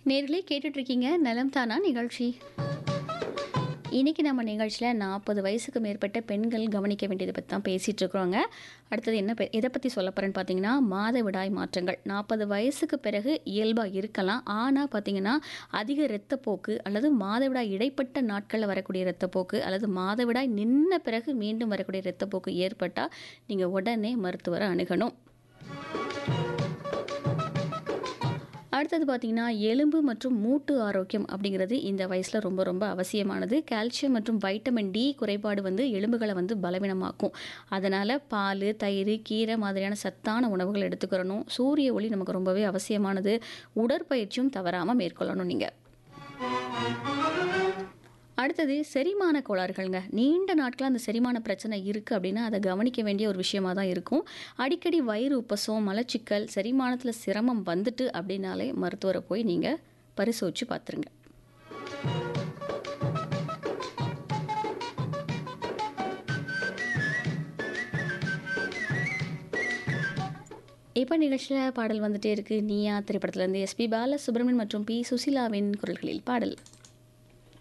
நேர்களே கேட்டுட்டு இருக்கீங்க நலம் தானா நிகழ்ச்சி இன்னைக்கு நம்ம நிகழ்ச்சியில் நாற்பது வயசுக்கு மேற்பட்ட பெண்கள் கவனிக்க வேண்டியதை பற்றி தான் பேசிகிட்டு இருக்கிறோங்க அடுத்தது என்ன பெ- எதை பற்றி சொல்ல போகிறேன்னு பார்த்தீங்கன்னா மாதவிடாய் மாற்றங்கள் நாற்பது வயசுக்கு பிறகு இயல்பாக இருக்கலாம் ஆனால் பார்த்தீங்கன்னா அதிக இரத்தப்போக்கு அல்லது மாதவிடாய் இடைப்பட்ட நாட்களில் வரக்கூடிய இரத்தப்போக்கு அல்லது மாதவிடாய் நின்ன பிறகு மீண்டும் வரக்கூடிய இரத்தப்போக்கு ஏற்பட்டால் நீங்கள் உடனே மருத்துவரை அணுகணும் அடுத்தது பார்த்தீங்கன்னா எலும்பு மற்றும் மூட்டு ஆரோக்கியம் அப்படிங்கிறது இந்த வயசில் ரொம்ப ரொம்ப அவசியமானது கால்சியம் மற்றும் வைட்டமின் டி குறைபாடு வந்து எலும்புகளை வந்து பலவீனமாக்கும் அதனால் பால் தயிர் கீரை மாதிரியான சத்தான உணவுகள் எடுத்துக்கிறணும் சூரிய ஒளி நமக்கு ரொம்பவே அவசியமானது உடற்பயிற்சியும் தவறாமல் மேற்கொள்ளணும் நீங்கள் அடுத்தது செரிமான கோளாறுகள்ங்க நீண்ட நாட்களாக அந்த செரிமான பிரச்சனை இருக்குது அப்படின்னா அதை கவனிக்க வேண்டிய ஒரு விஷயமா தான் இருக்கும் அடிக்கடி வயிறு உப்பசம் மலச்சிக்கல் செரிமானத்தில் சிரமம் வந்துட்டு அப்படின்னாலே மருத்துவரை போய் நீங்கள் பரிசோதிச்சு பார்த்துருங்க இப்போ நிகழ்ச்சியில் பாடல் வந்துட்டே இருக்கு நீயா திரைப்படத்துலேருந்து எஸ்பி பாலசுப்ரமணியன் மற்றும் பி சுசிலாவின் குரல்களில் பாடல்